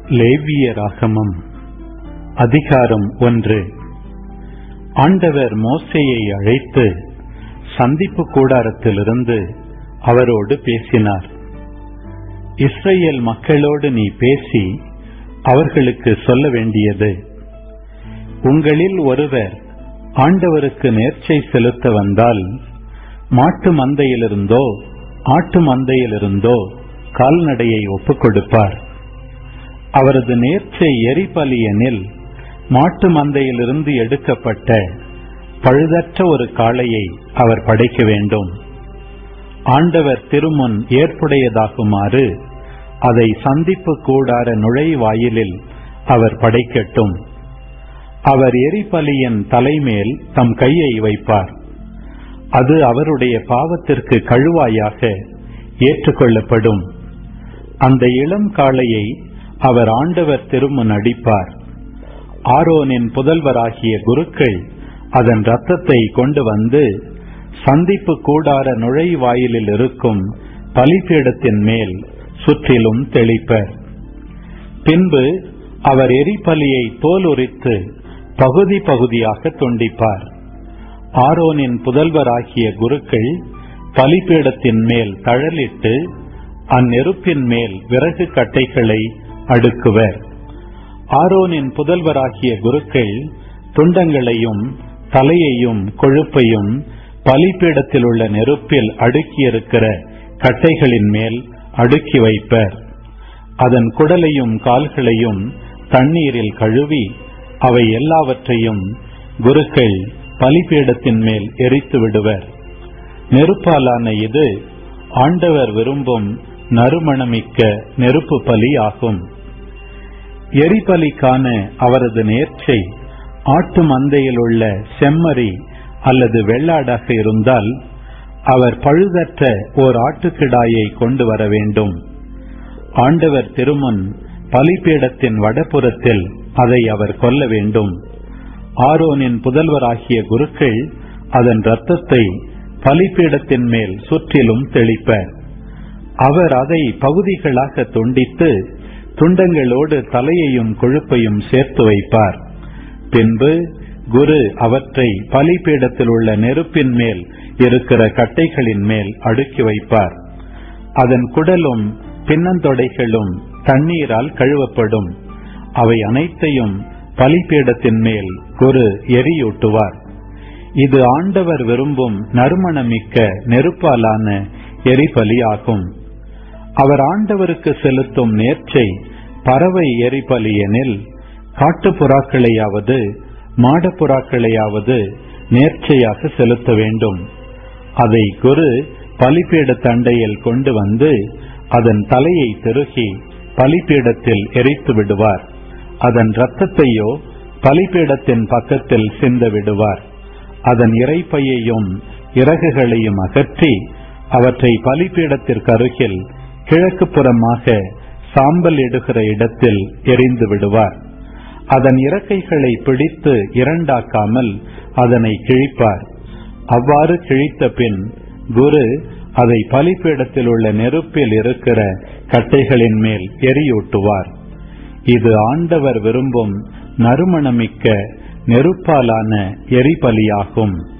லேவியராகமம் அதிகாரம் ஒன்று ஆண்டவர் மோசேயை அழைத்து சந்திப்பு கூடாரத்திலிருந்து அவரோடு பேசினார் இஸ்ரேல் மக்களோடு நீ பேசி அவர்களுக்கு சொல்ல வேண்டியது உங்களில் ஒருவர் ஆண்டவருக்கு நேர்ச்சை செலுத்த வந்தால் மாட்டு மந்தையிலிருந்தோ ஆட்டு மந்தையிலிருந்தோ கால்நடையை ஒப்புக் கொடுப்பார் அவரது நேர்ச்சை எரிபலி எனில் மாட்டு மந்தையிலிருந்து எடுக்கப்பட்ட பழுதற்ற ஒரு காளையை அவர் படைக்க வேண்டும் ஆண்டவர் திருமுன் ஏற்புடையதாகுமாறு அதை சந்திப்பு கூடார நுழைவாயிலில் அவர் படைக்கட்டும் அவர் எரிபலியின் தலைமேல் தம் கையை வைப்பார் அது அவருடைய பாவத்திற்கு கழுவாயாக ஏற்றுக்கொள்ளப்படும் அந்த இளம் காளையை அவர் ஆண்டவர் திருமுன் அடிப்பார் ஆரோனின் புதல்வராகிய குருக்கள் அதன் ரத்தத்தை கொண்டு வந்து சந்திப்பு கூடார நுழைவாயிலில் இருக்கும் பலிபீடத்தின் மேல் சுற்றிலும் தெளிப்பர் பின்பு அவர் எரிபலியை தோல் உரித்து பகுதி பகுதியாக துண்டிப்பார் ஆரோனின் புதல்வராகிய குருக்கள் பலிபீடத்தின் மேல் தழலிட்டு அந்நெருப்பின் மேல் விறகு கட்டைகளை அடுக்குவர் ஆரோனின் புதல்வராகிய குருக்கள் துண்டங்களையும் தலையையும் கொழுப்பையும் பலிபீடத்தில் உள்ள நெருப்பில் அடுக்கியிருக்கிற கட்டைகளின் மேல் அடுக்கி வைப்பர் அதன் குடலையும் கால்களையும் தண்ணீரில் கழுவி அவை எல்லாவற்றையும் குருக்கள் பலிபீடத்தின் மேல் எரித்து விடுவர் நெருப்பாலான இது ஆண்டவர் விரும்பும் நறுமணமிக்க நெருப்பு பலி ஆகும் எரிபலிக்கான அவரது நேர்ச்சை ஆட்டு மந்தையில் உள்ள செம்மறி அல்லது வெள்ளாடாக இருந்தால் அவர் பழுதற்ற ஓர் ஆட்டுக்கிடாயை கொண்டு வர வேண்டும் ஆண்டவர் திருமுன் பலிபீடத்தின் வடபுறத்தில் அதை அவர் கொல்ல வேண்டும் ஆரோனின் புதல்வராகிய குருக்கள் அதன் இரத்தத்தை பலிபீடத்தின் மேல் சுற்றிலும் தெளிப்பர் அவர் அதை பகுதிகளாக துண்டித்து துண்டங்களோடு தலையையும் கொழுப்பையும் சேர்த்து வைப்பார் பின்பு குரு அவற்றை பலிபீடத்தில் உள்ள நெருப்பின் மேல் இருக்கிற கட்டைகளின் மேல் அடுக்கி வைப்பார் அதன் குடலும் பின்னந்தொடைகளும் தண்ணீரால் கழுவப்படும் அவை அனைத்தையும் பலிபீடத்தின் மேல் குரு எரியூட்டுவார் இது ஆண்டவர் விரும்பும் நறுமணமிக்க நெருப்பாலான எரிபலி ஆகும் அவர் ஆண்டவருக்கு செலுத்தும் நேர்ச்சை பறவை எரிபலி எனில் காட்டுப்புறாக்களையாவது மாடப்புறாக்களையாவது நேர்ச்சையாக செலுத்த வேண்டும் அதை குரு பலிபீட தண்டையில் கொண்டு வந்து அதன் தலையை திருகி பலிபீடத்தில் எரித்து விடுவார் அதன் இரத்தத்தையோ பலிபீடத்தின் பக்கத்தில் சிந்த விடுவார் அதன் இறைப்பையையும் இறகுகளையும் அகற்றி அவற்றை பலிபீடத்திற்கு அருகில் கிழக்கு புறமாக சாம்பல் இடுகிற இடத்தில் எரிந்து விடுவார் அதன் இறக்கைகளை பிடித்து இரண்டாக்காமல் அதனை கிழிப்பார் அவ்வாறு கிழித்த பின் குரு அதை பலிபீடத்தில் உள்ள நெருப்பில் இருக்கிற கட்டைகளின் மேல் எரியூட்டுவார் இது ஆண்டவர் விரும்பும் நறுமணமிக்க நெருப்பாலான எரிபலியாகும்